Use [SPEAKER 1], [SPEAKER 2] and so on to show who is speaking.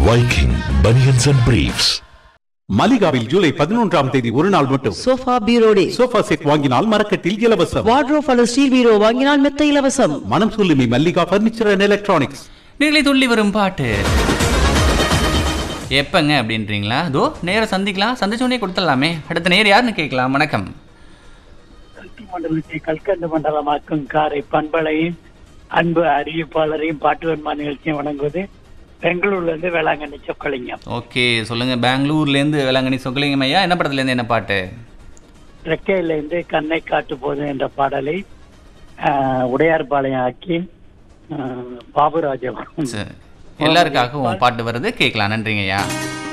[SPEAKER 1] Viking Bunions and Briefs.
[SPEAKER 2] மலிகாவில் July பதினொன்றாம் தேதி ஒரு நாள் மட்டும்
[SPEAKER 3] sofa bureau day
[SPEAKER 2] sofa set வாங்கினால் மரக்கட்டில் இலவசம்
[SPEAKER 3] வார்ட்ரோப் அல்லது ஸ்டீல் பீரோ வாங்கினால் மெத்த இலவசம்
[SPEAKER 2] மனம் சொல்லுமி மல்லிகா பர்னிச்சர் அண்ட் எலக்ட்ரானிக்ஸ்
[SPEAKER 4] நீங்களே துள்ளி வரும் பாட்டு எப்பங்க அப்படின்றீங்களா அதோ நேர சந்திக்கலாம் சந்திச்ச உடனே கொடுத்துடலாமே அடுத்த நேர் யாருன்னு கேட்கலாம் வணக்கம்
[SPEAKER 5] கல்கி மண்டலத்தை கல்கண்டு மண்டலமாக்கும் காரை பண்பலையும் அன்பு அறிவிப்பாளரையும் பாட்டு வன்மா நிகழ்ச்சியும் வழங்குவது பெங்களூர்ல இருந்து வேளாங்கண்ணி சொக்கலிங்கம்
[SPEAKER 4] ஓகே சொல்லுங்க பெங்களூர்லேருந்து வேளாங்கண்ணி சொக்கலிங்கம் ஐயா என்ன படத்துலேருந்து என்ன பாட்டு
[SPEAKER 5] ரெக்கையில இருந்து கண்ணை காட்டு போது என்ற பாடலை ஆஹ், உடையார்பாளையம் ஆக்கி ஆஹ், பாபுராஜ் அவர்கள்
[SPEAKER 4] சரி எல்லாருக்காகவும் பாட்டு வருது கேட்கலாம் நன்றிங்க ஐயா